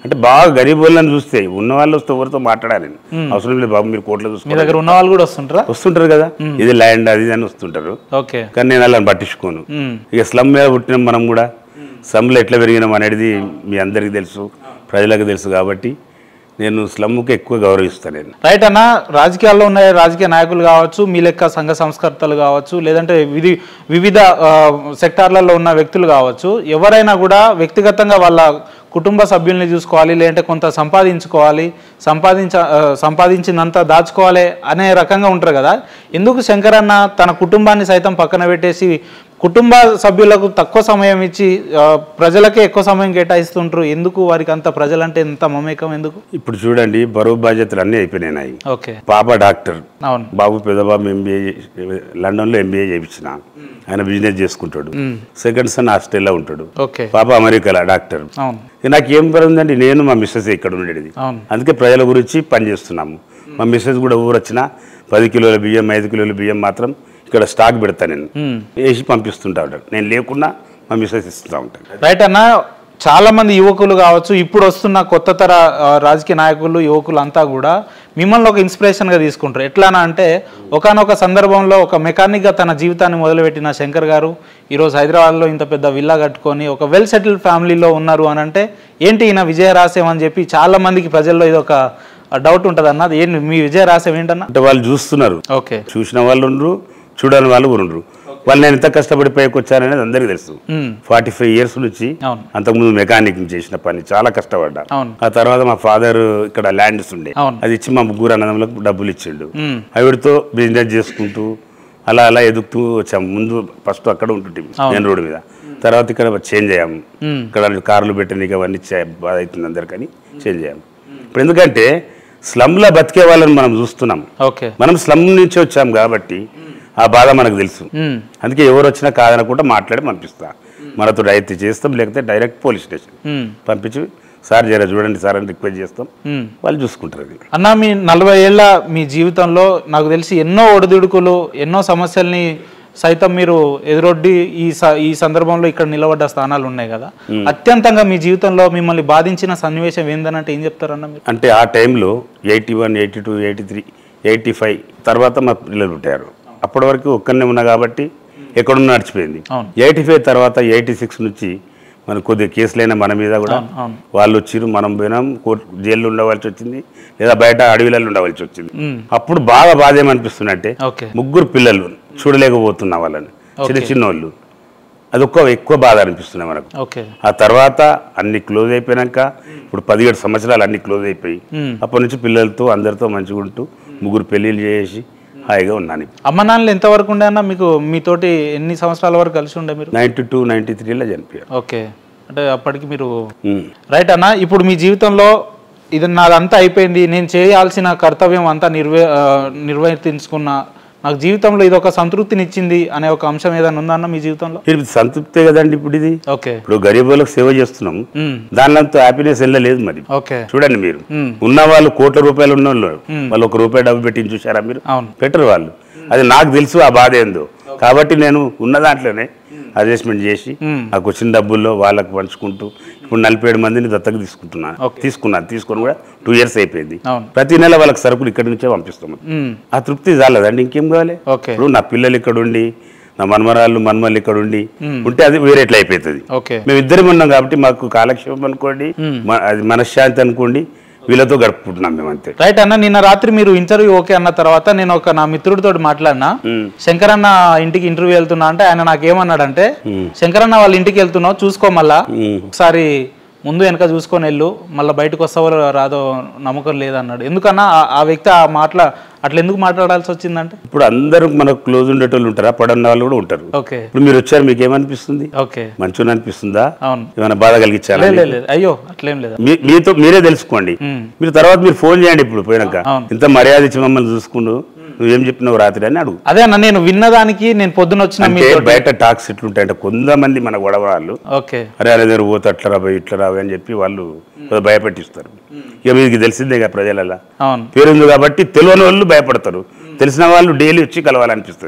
అంటే బాగా గరీబ్ వాళ్ళని చూస్తే ఉన్న వాళ్ళు వస్తే ఎవరితో మాట్లాడాలి అవసరం లేదు బాబు మీరు కోట్లు మీ చూసుకో దగ్గర ఉన్న వాళ్ళు కూడా వస్తుంటారా వస్తుంటారు కదా ఇది ల్యాండ్ అది ఇది అని వస్తుంటారు ఓకే కానీ నేను అలా పట్టించుకోను మ్మ్. ఇక స్లమ్ మీద పుట్టినాం మనం కూడా స్లమ్లో ఎట్లా పెరిగినాం అనేది మీ అందరికీ తెలుసు ప్రజలకు తెలుసు కాబట్టి నేను స్లమ్కి ఎక్కువ గౌరవిస్తాను నేను రైట్ అన్న రాజకీయాల్లో ఉన్న రాజకీయ నాయకులు కావచ్చు మీ లెక్క సంఘ సంస్కర్తలు కావచ్చు లేదంటే విధి వివిధ ఆ, సెక్టార్లలో ఉన్న వ్యక్తులు కావచ్చు ఎవరైనా కూడా వ్యక్తిగతంగా వాళ్ళ కుటుంబ సభ్యుల్ని చూసుకోవాలి లేదంటే కొంత సంపాదించుకోవాలి సంపాదించ ఆ, సంపాదించిందంతా దాచుకోవాలి అనే రకంగా ఉంటారు కదా ఎందుకు శంకరన్న తన కుటుంబాన్ని సైతం పక్కన పెట్టేసి కుటుంబ సభ్యులకు తక్కువ సమయం ఇచ్చి ఆ, ప్రజలకే ఎక్కువ సమయం కేటాయిస్తుంటారు ఎందుకు వారికి అంత ప్రజలంటే ఎంత మమేకం ఎందుకు ఇప్పుడు చూడండి బరువు బాధ్యతలు అన్నీ అయిపోయినాయి నాయి. ఓకే పాప డాక్టర్ అవును బాబు పెద్దబాబు ఎంబీఏ లండన్లో ఎంబీఏ చేయించిన ఆయన బిజినెస్ చేసుకుంటాడు సెకండ్ సన్ ఆస్ట్రేలియా ఉంటాడు ఓకే పాప అమెరికాలో డాక్టర్ అవును ఇక నాకేం పని ఉందండి నేను మా మిస్సెస్ ఇక్కడ ఉండేది అవును అందుకే ప్రజల గురించి పనిచేస్తున్నాము మా మిస్సెస్ కూడా ఊరు వచ్చిన పది కిలోల బియ్యం ఐదు కిలోల బియ్యం మాత్రం ఇక్కడ స్టాక్ పెడతా నేను మ్మ్. వేసి పంపిస్తుంటా ఉంటాను నేను లేకున్నా మా మిస్సెస్ ఇస్తుంటా ఉంటాను రైట్ అన్న చాలా మంది యువకులు కావచ్చు ఇప్పుడు వస్తున్న కొత్త తర ఆ, రాజకీయ నాయకులు యువకులు అంతా కూడా మిమ్మల్ని ఒక ఇన్స్పిరేషన్గా తీసుకుంటారు ఎట్లానా అంటే ఒకనొక సందర్భంలో ఒక మెకానిక్గా తన జీవితాన్ని మొదలుపెట్టిన శంకర్ గారు ఈరోజు హైదరాబాద్లో ఇంత పెద్ద విల్లా కట్టుకొని ఒక వెల్ సెటిల్డ్ ఫ్యామిలీలో ఉన్నారు అని అంటే ఏంటి ఈయన విజయ రహస్యం అని చెప్పి చాలా మందికి ప్రజల్లో ఇది ఒక డౌట్ ఉంటుంది అన్న అది ఏంటి మీ విజయ రహస్యం ఏంటన్నా అంటే వాళ్ళు చూస్తున్నారు ఓకే చూసిన వాళ్ళు ఉండరు చూడని వాళ్ళు కూడా ఉండరు వాళ్ళు నేను ఎంత కష్టపడి పైకి వచ్చాననేది అందరికీ తెలుసు మ్మ్. ఫార్టీ ఫైవ్ ఇయర్స్ నుంచి అవును అంతకుముందు మెకానిక్ చేసిన పని చాలా కష్టపడ్డా అవును ఆ తర్వాత మా ఫాదర్ ఇక్కడ ల్యాండ్స్ ఉండే అవును. అది ఇచ్చి మా ముగ్గురు అన్నదమ్ములకు డబ్బులు ఇచ్చిండు మ్మ్. ఆవిడతో బిజినెస్ చేసుకుంటూ అలా అలా ఎదుగుతూ వచ్చాము ముందు ఫస్ట్ అక్కడ ఉంటుంటే మెయిన్ రోడ్డు మీద తర్వాత ఇక్కడ చేంజ్ అయ్యాము మ్మ్. ఇక్కడ కార్లు పెట్టడానికి అవన్నీ చే- బాధ అవుతుంది అందరికని చేంజ్ అయ్యాము ఇప్పుడు ఎందుకంటే స్లమ్లో బతికే వాళ్ళని మనం చూస్తున్నాం ఓకే మనం స్లమ్ నుంచి వచ్చాం కాబట్టి ఆ బాధ మనకు తెలుసు మ్మ్. అందుకే ఎవరు వచ్చినా కాదనకుండా మాట్లాడి పంపిస్తా మనతో అయితే చేస్తాం లేకపోతే డైరెక్ట్ పోలీస్ స్టేషన్ మ్మ్. పంపించి సార్ జర చూడండి సార్ అని రిక్వెస్ట్ చేస్తాం మ్మ్. వాళ్ళు చూసుకుంటారు అది అన్న మీ నలభై ఏళ్ళ మీ జీవితంలో నాకు తెలిసి ఎన్నో ఒడిదుడుకులు ఎన్నో సమస్యల్ని సైతం మీరు ఎదురొడ్డి ఈ స- ఈ సందర్భంలో ఇక్కడ నిలబడ్డ స్థానాలు ఉన్నాయి కదా అత్యంతంగా మీ జీవితంలో మిమ్మల్ని బాధించిన సన్నివేశం ఏందనంటే ఏం చెప్తారన్న మీరు అంటే ఆ టైంలో eighty one eighty two eighty three eighty five తర్వాత మా పిల్లలు పుట్టారు అప్పటి వరకు ఒక్కనే ఉన్నా కాబట్టి ఎక్కడున్నా నడిచిపోయింది అవును. ఎయిటీ ఫైవ్ తర్వాత ఎయిటీ సిక్స్ నుంచి మన కొద్దిగా కేసులైన మన మీద కూడా అవును, అవును. వాళ్ళు వచ్చిరు మనం పోయినాం కోర్టు జైల్లో ఉండవలసి వచ్చింది లేదా బయట అడవిలలో ఉండవలసి వచ్చింది మ్మ్. అప్పుడు బాగా బాధ ఏమనిపిస్తుందంటే ఓకే ముగ్గురు పిల్లలు చూడలేకపోతున్నా వాళ్ళని చిన్న చిన్న వాళ్ళు అది ఒక్క ఎక్కువ బాధ అనిపిస్తున్నాయి మనకు ఓకే ఆ తర్వాత అన్ని క్లోజ్ అయిపోయినాక ఇప్పుడు పదిహేడు సంవత్సరాలు అన్ని క్లోజ్ అయిపోయి మ్మ్. అప్పటి నుంచి పిల్లలతో అందరితో మంచిగా ఉంటూ ముగ్గురు పెళ్ళిళ్ళు చేసి హాయిగా ఉన్నాను అమ్మ నాన్నలు ఎంతవరకు ఉండే అన్న మీకు మీతోటి ఎన్ని సంవత్సరాల వరకు కలిసి ఉండే మీరు నైంటీ టూ నైంటీ త్రీలో చనిపోయారు ఓకే అంటే అప్పటికి మీరు మ్మ్. రైట్ అన్న ఇప్పుడు మీ జీవితంలో ఇది నాదంతా అయిపోయింది నేను చేయాల్సిన కర్తవ్యం అంతా నిర్వే ఆ, నిర్వర్తించుకున్న నాకు జీవితంలో ఇది ఒక సంతృప్తినిచ్చింది అనే ఒక అంశం ఏదైనా ఉందా అన్న మీ జీవితంలో ఇది సంతృప్తే కదండి ఇప్పుడు ఇది ఓకే ఇప్పుడు గరీబులకు సేవ చేస్తున్నాం మ్మ్. దానిలో అంత హ్యాపీనెస్ వెళ్ళలేదు మరి ఓకే చూడండి మీరు మ్మ్. ఉన్న వాళ్ళు కోట్ల రూపాయలు ఉన్న వాళ్ళు వాళ్ళు ఒక రూపాయి డబ్బు పెట్టి చూసారా మీరు అవును పెట్టరు వాళ్ళు అది నాకు తెలుసు ఆ బాధ ఏందో కాబట్టి నేను ఉన్న దాంట్లోనే అడ్జస్ట్మెంట్ చేసి మ్మ్. నాకు వచ్చిన డబ్బుల్లో వాళ్ళకు పంచుకుంటూ ఇప్పుడు నలభై ఏడు మందిని దత్తకు తీసుకుంటున్నాను Okay. తీసుకున్నాను తీసుకొని కూడా టూ ఇయర్స్ అయిపోయింది అవును ప్రతి నెల వాళ్ళకి సరుకులు ఇక్కడి నుంచే పంపిస్తాం మ్మ్. ఆ తృప్తి చాలదండి ఇంకేం కావాలి ఓకే ఇప్పుడు నా పిల్లలు ఇక్కడ ఉండి నా మన్మరాళ్ళు మన్మలు ఇక్కడ ఉండి ఉంటే అది వేరే ఎట్లా అయిపోతుంది ఓకే మేము ఇద్దరం ఉన్నాం కాబట్టి మాకు కాలక్షేపం అనుకోండి మ- అది మనశ్శాంతి అనుకోండి వీళ్ళతో గడుపుకుంటున్నాం మేము అంతే రైట్ అన్న నిన్న రాత్రి మీరు ఇంటర్వ్యూ ఓకే అన్న తర్వాత నేను ఒక నా మిత్రుడితో మాట్లాడినా మ్మ్. శంకర్ అన్న ఇంటికి ఇంటర్వ్యూ వెళ్తున్నా అంటే ఆయన నాకు ఏమన్నాడంటే మ్మ్. శంకర్ అన్న వాళ్ళ ఇంటికి వెళ్తున్నావు చూసుకో మళ్ళా మ్మ్. ఒకసారి ముందు వెనక చూసుకొని వెళ్ళు మళ్ళీ బయటకు వస్తావో రాదో నమ్మకం లేదన్నాడు ఎందుకన్నా ఆ- ఆ వ్యక్తి ఆ మాటల అట్లా ఎందుకు మాట్లాడాల్సి వచ్చిందంటే ఇప్పుడు అందరూ మనకు క్లోజ్ ఉండేటోళ్ళు ఉంటారా పడన్న వాళ్ళు కూడా ఉంటారు ఓకే ఇప్పుడు మీరు వచ్చారు మీకు ఏమనిపిస్తుంది ఓకే మంచిగా అనిపిస్తుందా అవును ఏమైనా బాధ కలిగించారా లేదు లేదు, లేదు అయ్యో అట్లేం లేదా మీ- మీతో మీరే తెలుసుకోండి మ్మ్. మీరు తర్వాత మీరు ఫోన్ చేయండి ఇప్పుడు పోయినాక అవును. ఇంత మర్యాద ఇచ్చి మమ్మల్ని చూసుకుంటూ నువ్వేం చెప్పినావు రాత్రి అని అడుగు అదే అన్న నేను విన్నదానికి నేను పొద్దున వచ్చిన అంటే మీతో బయట టాక్స్ ఎట్లుంటాయంటే కొంతమంది మన గొడవ వాళ్ళు ఓకే అరే అరే దగ్గర పోతే అట్లా రాబోయి ఇట్లా రాబోయి అని చెప్పి వాళ్ళు ఏదో భయపెట్టిస్తారు ఇక మీకు తెలిసిందే కదా ప్రజలలా అవును పేరుంది కాబట్టి తెలియని వాళ్ళు భయపడతారు తెలిసిన వాళ్ళు డైలీ వచ్చి కలవాలనిపిస్తుంది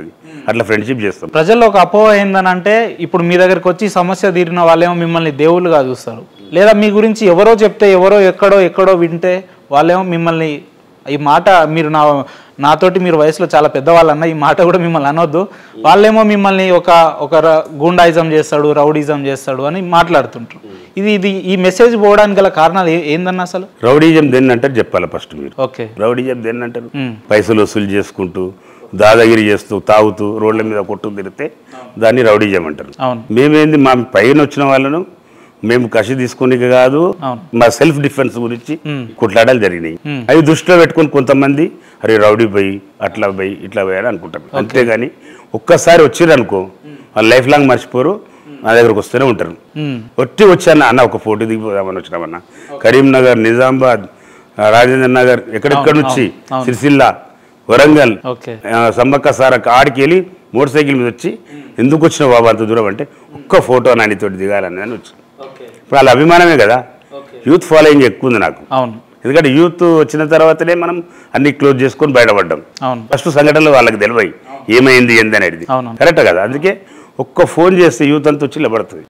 అట్లా ఫ్రెండ్షిప్ చేస్తాం ప్రజల్లో ఒక అపోహ ఏందనంటే ఇప్పుడు మీ దగ్గరికి వచ్చి సమస్య తీరిన వాళ్ళేమో మిమ్మల్ని దేవుళ్ళుగా చూస్తారు లేదా మీ గురించి ఎవరో చెప్తే ఎవరో ఎక్కడో ఎక్కడో వింటే వాళ్ళేమో మిమ్మల్ని ఈ మాట మీరు నా నాతోటి మీరు వయసులో చాలా పెద్దవాళ్ళన్న ఈ మాట కూడా మిమ్మల్ని అనొద్దు వాళ్ళేమో మిమ్మల్ని ఒక ఒక ర- గూండాయిజం చేస్తాడు రౌడీజం చేస్తాడు అని మాట్లాడుతుంటారు ఇది ఇది ఈ మెసేజ్ పోవడానికి గల కారణాలు ఏ- ఏందన్న అసలు రౌడీజం దేన్ని అంటారు చెప్పాలి ఫస్ట్ మీరు ఓకే రౌడీజం దేన్ని అంటారు మ్మ్. పైసలు వసూలు చేసుకుంటూ దాదాగిరి చేస్తూ తాగుతూ రోడ్ల మీద కొట్టు తిరిగితే దాన్ని రౌడీజం అంటారు అవును మేమేంది మా పైన వచ్చిన వాళ్ళను మేము కసి తీసుకుని కాదు అవును. మా సెల్ఫ్ డిఫెన్స్ గురించి మ్మ్. కొట్లాడాలు జరిగినాయి మ్మ్. అవి దృష్టిలో పెట్టుకొని కొంతమంది అరే రౌడీ పోయి అట్లా పోయి ఇట్లా పోయి అని అనుకుంటారు అంతేగాని ఒక్కసారి వచ్చిర్రు అనుకో వాళ్ళు లైఫ్ లాంగ్ మర్చిపోరు నా దగ్గరకు వస్తూనే ఉంటారు మ్మ్. వచ్చి వచ్చాను అన్న ఒక ఫోటో దిగిపోదామని వచ్చినామన్న కరీంనగర్ నిజామాబాద్ ఆ, రాజేంద్ర నగర్ ఎక్కడెక్కడ నుంచి అవును. సిరిసిల్ల వరంగల్ ఓకే ఆ, సమ్మక్క సార్ ఆడికి వెళ్ళి మోటార్ సైకిల్ మీద వచ్చి ఎందుకు వచ్చిన బాబు అంత దూరం అంటే ఒక్క ఫోటో నానితోటి దిగాలని అని వచ్చి ఓకే ఇప్పుడు వాళ్ళ అభిమానమే కదా ఓకే యూత్ ఫాలోయింగ్ ఎక్కువ ఉంది నాకు అవును ఎందుకంటే యూత్ వచ్చిన తర్వాతనే మనం అన్ని క్లోజ్ చేసుకొని బయటపడ్డాం అవును ఫస్ట్ సంఘటనలు వాళ్ళకి తెలివాయి ఏమైంది ఏంది అనేది అవును కరెక్ట్ కదా అందుకే ఒక్క ఫోన్ చేస్తే యూత్ అంతా వచ్చి నిలబడుతుంది